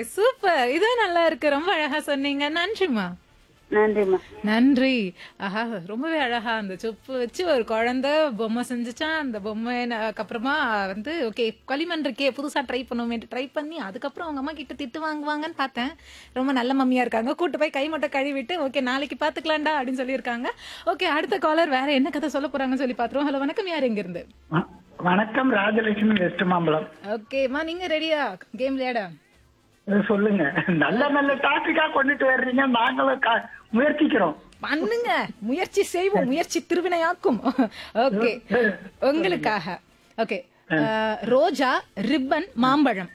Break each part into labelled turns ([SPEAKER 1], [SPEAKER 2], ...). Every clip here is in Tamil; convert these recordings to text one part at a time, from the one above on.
[SPEAKER 1] சூப்பர் இது நல்லா இருக்கு ரொம்ப அழகா சொன்னீங்க நன்றிமா
[SPEAKER 2] நன்றிம்மா
[SPEAKER 1] நன்றி ஆஹா ரொம்பவே அழகா அந்த சொப்பு வச்சு ஒரு குழந்தை பொம்மை செஞ்சுச்சான் அந்த பொம்மை அப்புறமா வந்து ஓகே களிமண் இருக்கே புதுசா ட்ரை பண்ணுவோமே ட்ரை பண்ணி அதுக்கப்புறம் அவங்க அம்மா கிட்ட திட்டு வாங்குவாங்கன்னு பார்த்தேன் ரொம்ப நல்ல மம்மியா இருக்காங்க கூட்டு போய் கை மட்டும் கழுவிட்டு ஓகே நாளைக்கு பாத்துக்கலாம்டா அப்படின்னு சொல்லியிருக்காங்க ஓகே அடுத்த காலர் வேற என்ன கதை சொல்ல போறாங்கன்னு சொல்லி பாத்துருவோம் ஹலோ வணக்கம் யார் எங்க இருந்து
[SPEAKER 3] வ- வணக்கம் ராஜலட்சுமி வெஸ்ட் மாம்பலம்
[SPEAKER 1] ஓகேம்மா நீங்க ரெடியா கேம் விளையாட
[SPEAKER 3] இது சொல்லுங்க நல்ல நல்ல டாபிக்கா கொண்டுட்டு வர்றீங்க நாங்களும் கா- முயற்சிக்கிறோம்
[SPEAKER 1] பண்ணுங்க முயற்சி செய்வோம் முயற்சி திருவினையாக்கும் ஓகே உங்களுக்காக ஓகே ரோஜா ரிப்பன் மாம்பழம்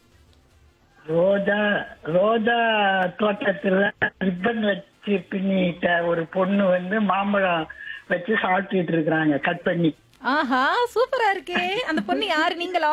[SPEAKER 3] ரோஜா ரோஜா தோட்டத்துல ரிப்பன் வச்சு பின்னிட்ட ஒரு பொண்ணு வந்து மாம்பழம் வச்சு சாப்பிட்டுட்டு இருக்கிறாங்க கட் பண்ணி
[SPEAKER 1] ஆஹா சூப்பரா இருக்கே அந்த பொண்ணு யாரு நீங்களா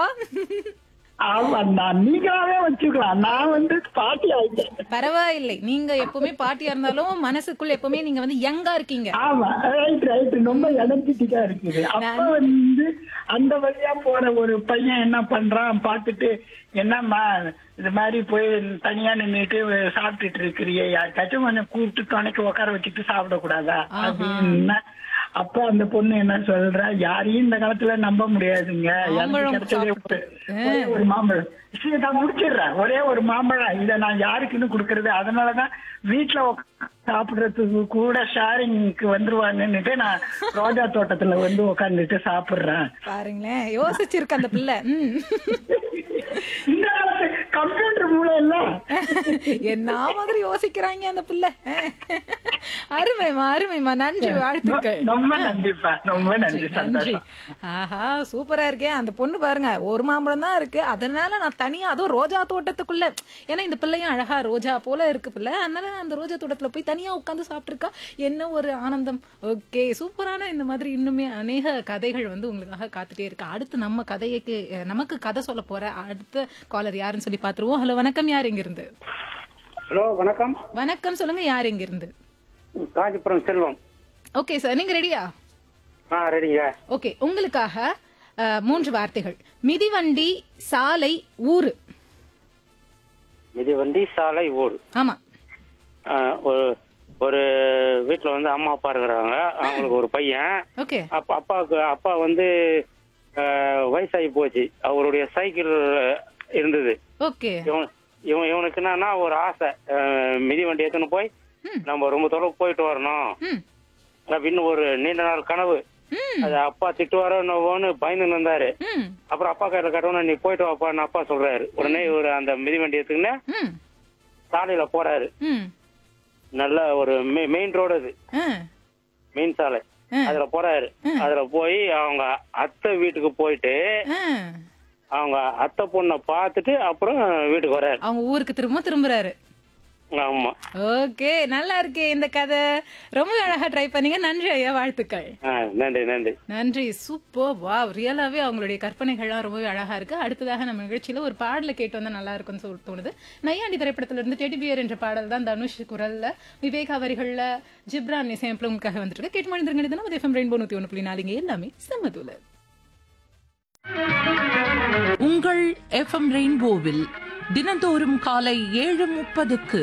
[SPEAKER 3] ஆமா நான் நீங்களாவே வச்சுக்கலாம் நான் வந்து பாட்டி ஆயிட்டேன்
[SPEAKER 1] பரவாயில்லை நீங்க எப்பவுமே பாட்டியா இருந்தாலும் மனசுக்குள்ள எப்பவுமே நீங்க வந்து யங்கா இருக்கீங்க
[SPEAKER 3] ஆமா ரைட் ரைட் ரொம்ப எனர்ஜெட்டிக்கா இருக்குது அப்ப வந்து அந்த வழியா போற ஒரு பையன் என்ன பண்றான் பார்த்துட்டு என்னம்மா இது மாதிரி போய் தனியா நின்னுட்டு சாப்பிட்டுட்டு இருக்கிறியே யாருக்காச்சும் கொஞ்சம் கூப்பிட்டு துணைக்கு உட்கார வச்சுட்டு சாப்பிடக்கூடாதா அப்படின்னா அப்ப அந்த பொண்ணு என்ன சொல்றா யாரையும் இந்த காலத்துல நம்ப முடியாதுங்க எனக்கு
[SPEAKER 1] மாம்பழம்
[SPEAKER 3] கிடைச்சதே
[SPEAKER 1] சாப்பிட்டு.
[SPEAKER 3] ஒரு- ஒரே ஒரு மாம்பழம் சரி நான் முடிச்சிடுறேன் ஒரே ஒரு மாம்பழம் இத நான் யாருக்குன்னு கொடுக்கறது அதனாலதான் வீட்டுல உட்கார்ந்து சாப்பிடுறதுக்கு கூட ஷேரிங்க்கு வந்துருவாங்கன்னுட்டு நான் ரோஜா தோட்டத்துல வந்து உட்காந்துட்டு சாப்பிடுறேன்
[SPEAKER 1] பாருங்களேன் யோசிச்சிருக்கு அந்த பிள்ளை ம்.
[SPEAKER 3] இந்த காலத்து கம்ப்யூட்டர் மூலம் எல்லாம்
[SPEAKER 1] என்ன மாதிரி யோசிக்கிறாங்க அந்த பிள்ளை அருமைமா அருமைமா நன்றி வாழ்த்துக்கள்
[SPEAKER 3] ரொம்ப நன்றிப்பா ரொம்ப நன்றி
[SPEAKER 1] நன்றி
[SPEAKER 3] சந்தோஷம்
[SPEAKER 1] ஆஹா சூப்பரா இருக்கே அந்த பொண்ணு பாருங்க ஒரு மாம்பழம் தான் இருக்கு அதனால நான் தனியா அதுவும் ரோஜா தோட்டத்துக்குள்ள ஏன்னா இந்த பிள்ளையும் அழகா ரோஜா போல இருக்கு பிள்ளை அதனால அந்த ரோஜா தோட்டத்துல போய் தனியா உட்காந்து சாப்பிட்டுருக்கா என்ன ஒரு ஆனந்தம் ஓகே சூப்பரான இந்த மாதிரி இன்னுமே அநேக கதைகள் வந்து உங்களுக்காக காத்துட்டே இருக்கு அடுத்து நம்ம கதைக்கு அஹ், நமக்கு கதை சொல்ல போற அடுத்த காலர் யாருன்னு சொல்லி பாத்துருவோம் ஹலோ வணக்கம் யார் எங்க இருந்து
[SPEAKER 4] ஹலோ வணக்கம்
[SPEAKER 1] வணக்கம் சொல்லுங்க யார் எங்க இருந்து
[SPEAKER 4] காஞ்சிபுரம் செல்வம்
[SPEAKER 1] ஓகே சார் நீங்க ரெடியா
[SPEAKER 4] ஆ ரெடிங்க
[SPEAKER 1] ஓகே உங்களுக்காக அஹ், மூன்று வார்த்தைகள் மிதிவண்டி சாலை ஊரு
[SPEAKER 4] மிதிவண்டி சாலை ஊர்
[SPEAKER 1] ஆமா
[SPEAKER 4] ஆ, ஒரு ஒரு வீட்டுல வந்து அம்மா அப்பா இருக்கிறாங்க அவங்களுக்கு ஒரு பையன்
[SPEAKER 1] ஓகே
[SPEAKER 4] அப்பா அப்பாவுக்கு அப்பா வந்து ஆ, வயசாகி போச்சு அவருடைய சைக்கிள் இருந்தது
[SPEAKER 1] ஓகே
[SPEAKER 4] இவன் இவன் இவனுக்கு என்னன்னா ஒரு ஆசை ஆ, மிதிவண்டி எடுத்துன்னு போய்
[SPEAKER 1] ம்.
[SPEAKER 4] நம்ம ரொம்ப தொலைவு போயிட்டு வரணும்
[SPEAKER 1] ம்
[SPEAKER 4] அப்படின்னு ஒரு நீண்ட நாள் கனவு
[SPEAKER 1] ம்
[SPEAKER 4] அது அப்பா திட்டுவாரோன்னு பயந்து இருந்தாரு
[SPEAKER 1] ம்
[SPEAKER 4] அப்புறம் அப்பா கையில கட்டணும் நீ போயிட்டு வாப்பான்னு அப்பா சொல்றாரு உடனே ஒரு அந்த மிதிவண்டி எடுத்துக்கின்னு
[SPEAKER 1] ம்
[SPEAKER 4] சாலையில போறாரு
[SPEAKER 1] ம்
[SPEAKER 4] நல்ல ஒரு மெயின் ரோடு அது
[SPEAKER 1] ஆ
[SPEAKER 4] மெயின் சாலை
[SPEAKER 1] ஆ.
[SPEAKER 4] அதுல போறாரு அதுல போய் அவங்க அத்தை வீட்டுக்கு போயிட்டு
[SPEAKER 1] ஆ.
[SPEAKER 4] அவங்க அத்தை பொண்ணை பார்த்துட்டு அப்புறம் வீட்டுக்கு வராரு
[SPEAKER 1] அவங்க ஊருக்கு திரும்ப திரும்புறாரு
[SPEAKER 4] ஆமா
[SPEAKER 1] ஓகே நல்லா இருக்கே இந்த கதை ரொம்ப அழகா ட்ரை பண்ணீங்க நன்றி ஐயா வாழ்த்துக்கள்
[SPEAKER 4] ஆ, நன்றி நன்றி
[SPEAKER 1] நன்றி சூப்பர் வா ரியலாவே அவங்களுடைய கற்பனைகள்லாம் ரொம்பவே அழகா இருக்கு அடுத்ததாக நம்ம நிகழ்ச்சியில ஒரு பாடல கேட்டு வந்தா நல்லா இருக்கும்னு சொல்லி தோணுது நையாண்டி திரைப்படத்துல இருந்து டெடி பியர் என்ற பாடல் தான் தனுஷ் குரல்ல விவேக் அவர்கள்ல ஜிப்ரான் இசையமைப்புல உங்களுக்காக வந்துட்டு இருக்கு கேட்டு மனிதர்கள் இது நம்ம எஃப்எம் ரெயின்போ நூத்தி ஒன்று புள்ளி நாலுங்க எல்லாமே செம்மதுல
[SPEAKER 5] உங்கள் எஃப்எம் ரெயின்போவில் தினந்தோறும் காலை ஏழு முப்பதுக்கு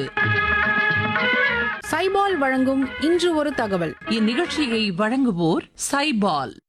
[SPEAKER 6] சைபால் வழங்கும் இன்று ஒரு தகவல்
[SPEAKER 5] இந்நிகழ்ச்சியை வழங்குவோர் சைபால்